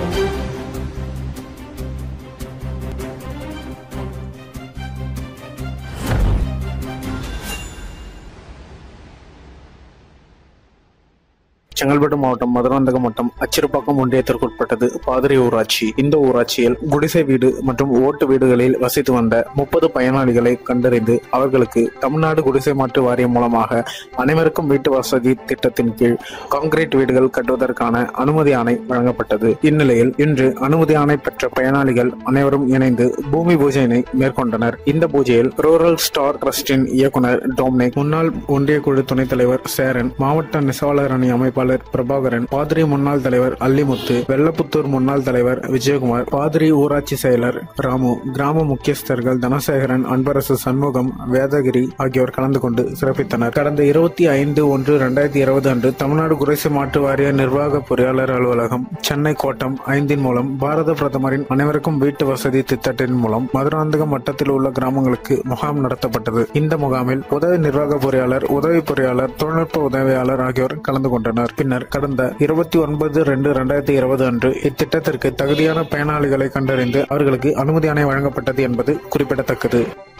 செங்கல்பட்டு மாவட்டம் மதுராந்தகம் வட்டம் அச்சிறுப்பாக்கம் ஒன்றியத்திற்குட்பட்டது பாதிரி ஊராட்சி இந்த ஊராட்சியில் குடிசை வீடு மற்றும் ஓட்டு வீடுகளில் வசித்து வந்த முப்பது பயனாளிகளை கண்டறிந்து அவர்களுக்கு தமிழ்நாடு குடிசை மாற்று வாரியம் மூலமாக அனைவருக்கும் வீட்டு வசதி திட்டத்தின் கீழ் கான்கிரீட் வீடுகள் கட்டுவதற்கான அனுமதி ஆணை வழங்கப்பட்டது இந்நிலையில் இன்று அனுமதி ஆணை பெற்ற பயனாளிகள் அனைவரும் இணைந்து பூமி பூஜையினை மேற்கொண்டனர் இந்த பூஜையில் ரூரல் ஸ்டார் ட்ரஸ்டின் இயக்குனர் டோம்னிக் முன்னாள் ஒன்றிய குழு துணைத் தலைவர் சேரன் மாவட்ட நெசவாளர் அணி அமைப்பாளர் பிரபாகரன் பாதிரி முன்னாள் தலைவர் அல்லிமுத்து வெள்ளப்புத்தூர் முன்னாள் தலைவர் விஜயகுமார் பாதிரி ஊராட்சி செயலர் ராமு கிராம முக்கியஸ்தர்கள் தனசேகரன் அன்பரசு சண்முகம் வேதகிரி ஆகியோர் கலந்து கொண்டு சிறப்பித்தனர் கடந்த இருபத்தி ஐந்து ஒன்று இரண்டாயிரத்தி இருபது அன்று தமிழ்நாடு குறைசி மாற்று வாரிய நிர்வாக பொறியாளர் அலுவலகம் சென்னை கோட்டம் ஐந்தின் மூலம் பாரத பிரதமரின் அனைவருக்கும் வீட்டு வசதி திட்டத்தின் மூலம் மதுராந்தகம் வட்டத்தில் உள்ள கிராமங்களுக்கு முகாம் நடத்தப்பட்டது இந்த முகாமில் உதவி நிர்வாக பொறியாளர் உதவி பொறியாளர் தொழில்நுட்ப உதவியாளர் ஆகியோர் கலந்து கொண்டனர் பின்னர் கடந்த இருபத்தி ஒன்பது ரெண்டு ரெண்டாயிரத்தி இருபது அன்று இத்திட்டத்திற்கு தகுதியான பயனாளிகளை கண்டறிந்து அவர்களுக்கு அனுமதி ஆணை வழங்கப்பட்டது என்பது குறிப்பிடத்தக்கது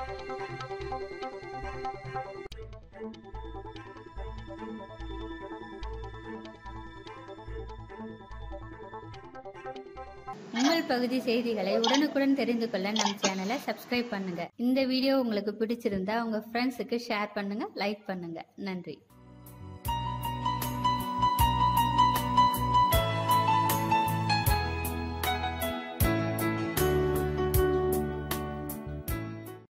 உங்கள் பகுதி செய்திகளை உடனுக்குடன் தெரிந்து கொள்ள நம் சேனலை சப்ஸ்கிரைப் பண்ணுங்க இந்த வீடியோ உங்களுக்கு பிடிச்சிருந்தா உங்க ஃப்ரெண்ட்ஸுக்கு ஷேர் பண்ணுங்க லைக் பண்ணுங்க நன்றி